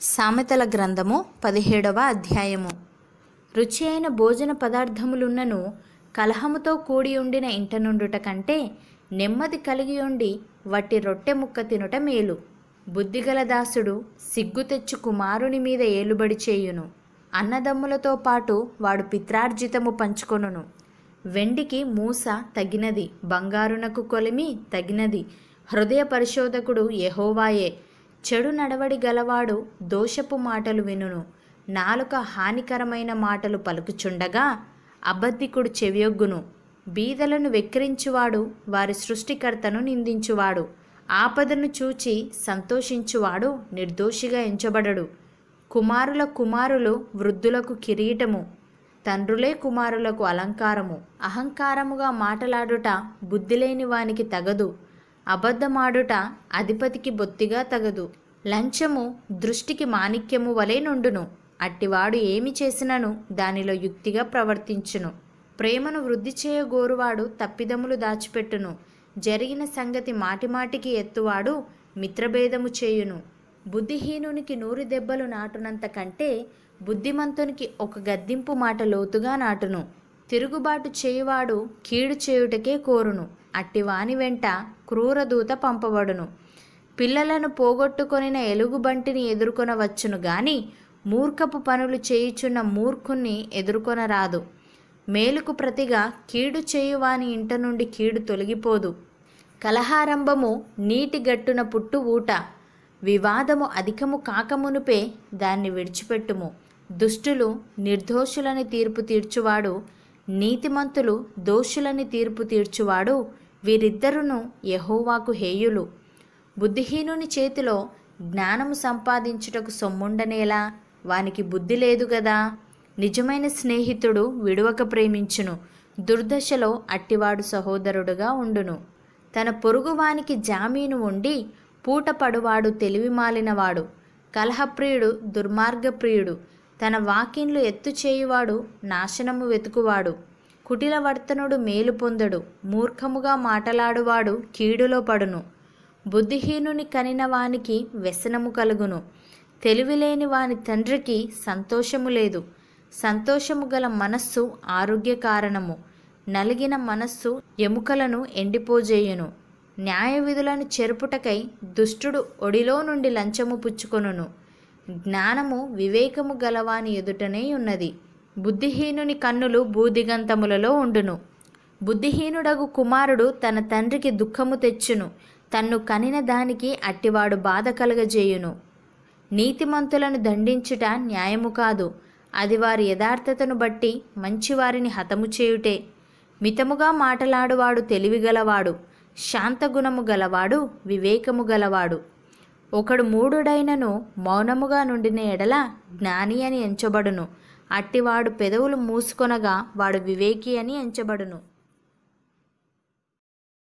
సామెతల గ్రంథము పదిహేడవ అధ్యాయము రుచి అయిన భోజన పదార్థములున్నను కలహముతో కూడి ఉండిన ఇంట నుండుట కంటే నెమ్మది కలిగి ఉండి వట్టి రొట్టె ముక్క తినుట మేలు బుద్ధిగల దాసుడు సిగ్గు తెచ్చు కుమారుని మీద ఏలుబడి చేయును అన్నదమ్ములతో పాటు వాడు పిత్రార్జితము పంచుకొనును వెండికి మూస తగినది బంగారునకు కొలిమి తగినది హృదయ పరిశోధకుడు యెహోవాయే చెడు నడవడి గలవాడు దోషపు మాటలు వినును నాలుక హానికరమైన మాటలు పలుకుచుండగా అబద్ధికుడు చెవియొగ్గును బీదలను వెక్కిరించువాడు వారి సృష్టికర్తను నిందించువాడు ఆపదను చూచి సంతోషించువాడు నిర్దోషిగా ఎంచబడడు కుమారుల కుమారులు వృద్ధులకు కిరీటము తండ్రులే కుమారులకు అలంకారము అహంకారముగా మాటలాడుట బుద్ధిలేని వానికి తగదు అబద్ధమాడుట అధిపతికి బొత్తిగా తగదు లంచము దృష్టికి మాణిక్యము వలె నుండును అట్టివాడు ఏమి చేసినను దానిలో యుక్తిగా ప్రవర్తించును ప్రేమను వృద్ధి చేయగోరువాడు తప్పిదములు దాచిపెట్టును జరిగిన సంగతి మాటిమాటికి ఎత్తువాడు మిత్రభేదము చేయును బుద్ధిహీనునికి నూరు దెబ్బలు నాటునంత కంటే బుద్ధిమంతునికి ఒక గద్దింపు మాట లోతుగా నాటును తిరుగుబాటు చేయువాడు కీడు చేయుటకే కోరును అట్టివాని వెంట క్రూరదూత పంపబడును పిల్లలను పోగొట్టుకొనిన ఎలుగుబంటిని ఎదుర్కొనవచ్చును గాని మూర్ఖపు పనులు చేయుచున్న మూర్ఖుణ్ణి ఎదుర్కొనరాదు మేలుకు ప్రతిగా కీడు చేయువాని ఇంట నుండి కీడు తొలగిపోదు కలహారంభము నీటి గట్టున పుట్టు ఊట వివాదము అధికము కాకమునుపే దాన్ని విడిచిపెట్టుము దుష్టులు నిర్దోషులని తీర్పు తీర్చువాడు నీతిమంతులు దోషులని తీర్పు తీర్చువాడు వీరిద్దరును యెహోవాకు హేయులు బుద్ధిహీనుని చేతిలో జ్ఞానము సంపాదించుటకు సొమ్ముండనేలా వానికి బుద్ధి లేదు గదా నిజమైన స్నేహితుడు విడువక ప్రేమించును దుర్దశలో అట్టివాడు సహోదరుడుగా ఉండును తన పొరుగువానికి జామీను ఉండి పూట పడువాడు తెలివి మాలినవాడు కలహప్రియుడు దుర్మార్గప్రియుడు తన వాకిన్లు ఎత్తు చేయువాడు నాశనము వెతుకువాడు కుటిలవర్తనుడు మేలు పొందడు మూర్ఖముగా మాటలాడువాడు కీడులో పడును బుద్ధిహీనుని కనిన వానికి వ్యసనము కలుగును తెలివిలేని వాని తండ్రికి సంతోషము లేదు సంతోషము గల మనస్సు ఆరోగ్య కారణము నలిగిన మనస్సు ఎముకలను ఎండిపోజేయును న్యాయ విధులను చెరుపుటకై దుష్టుడు ఒడిలో నుండి లంచము పుచ్చుకొనును జ్ఞానము వివేకము గలవాని ఎదుటనే ఉన్నది బుద్ధిహీనుని కన్నులు భూదిగంతములలో ఉండును బుద్ధిహీనుడగు కుమారుడు తన తండ్రికి దుఃఖము తెచ్చును తన్ను కనిన దానికి అట్టివాడు బాధ కలగజేయును నీతిమంతులను దండించుట న్యాయము కాదు అది వారి యథార్థతను బట్టి మంచివారిని హతము చేయుటే మితముగా మాటలాడువాడు తెలివిగలవాడు శాంతగుణము గలవాడు వివేకము గలవాడు ఒకడు మూడుడైనను మౌనముగా నుండిన ఎడల జ్ఞాని అని ఎంచబడును అట్టివాడు పెదవులు మూసుకొనగా వాడు వివేకి అని ఎంచబడును